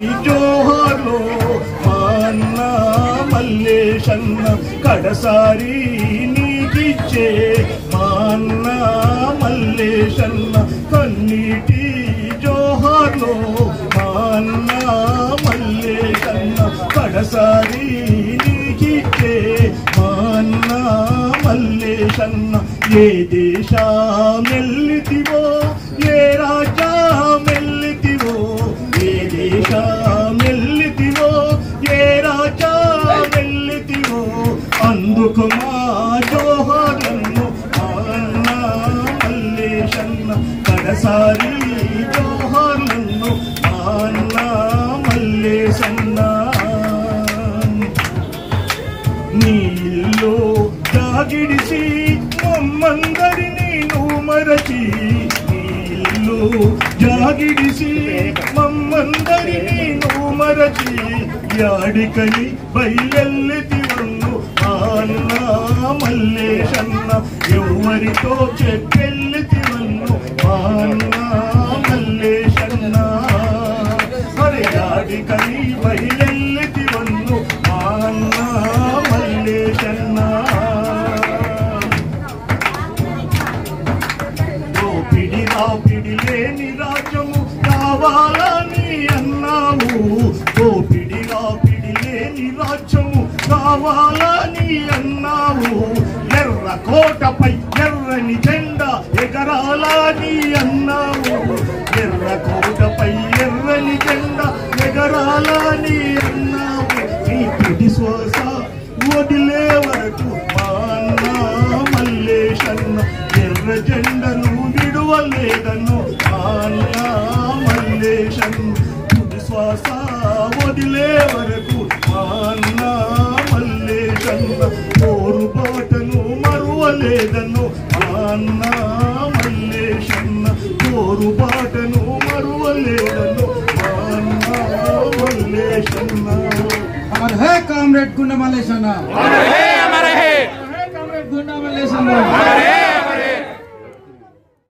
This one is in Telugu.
జోహార్లో మా అన్న మల్లేశన్న కడసారి నీకిచ్చే మా అన్న మల్లేశన్న కన్నీటి జోహార్లో మా అన్న మల్లేశన్న కడసారి నీకిచ్చే మా అన్న మల్లేశన్న ఏ దేశా మెల్లితివో ఏ రాజా మెల్లితివో ఏ దేశ మెల్లితివో ఏ రాజా మెల్లితివో అందుకు మా జోహార్లను మా అన్న మల్లేశన్న కడసారి జోహార్లను మా అన్న మల్లేశన్న నీళ్ళు జాగిడిసి మమ్మందరినీ నువ్వు మరచి నీళ్ళు జాగిడిసి మమ్మందరినీ నువ్వు మరచి యాడికని బయలెల్లితివన్ను అన్న మల్లేశన్న ఎవరితో చెప్పెల్లితివన్ను అన్న మల్లేశన్న అరే యాడికని బయలెల్లితివన్ను అన్న మల్లేశన్న దోపిడి రాపిడి లేని రాజ్యము కావాలని అన్నావు దోపిడి రాపిడి లేని రాజ్యము కావాలని అన్నావు ఎర్ర కోటపై ఎర్రని జెండా ఎగరాలని అన్నావు ఎర్ర కోటపై ఎర్రని జెండా ఎగరాలని అన్నావు నీ పిడి శ్వాస వదిలే వరకు మా అన్న మల్లేశన్న ఎర్ర జెండను విడువలేదను మా అన్న మల్లేశన్న తుది శ్వాస వదిలే వరకు మా అన్న మల్లేశన్న పోరు బాటను మరువలేదను మా అన్న మల్లేశన్న పోరు బాటను మరువలేదను మా అన్న మల్లేశన్న अमर है कामरेड गुंडा मल्लेशना अमर है अमर है है कामरेड गुंडा मल्लेशना अमर है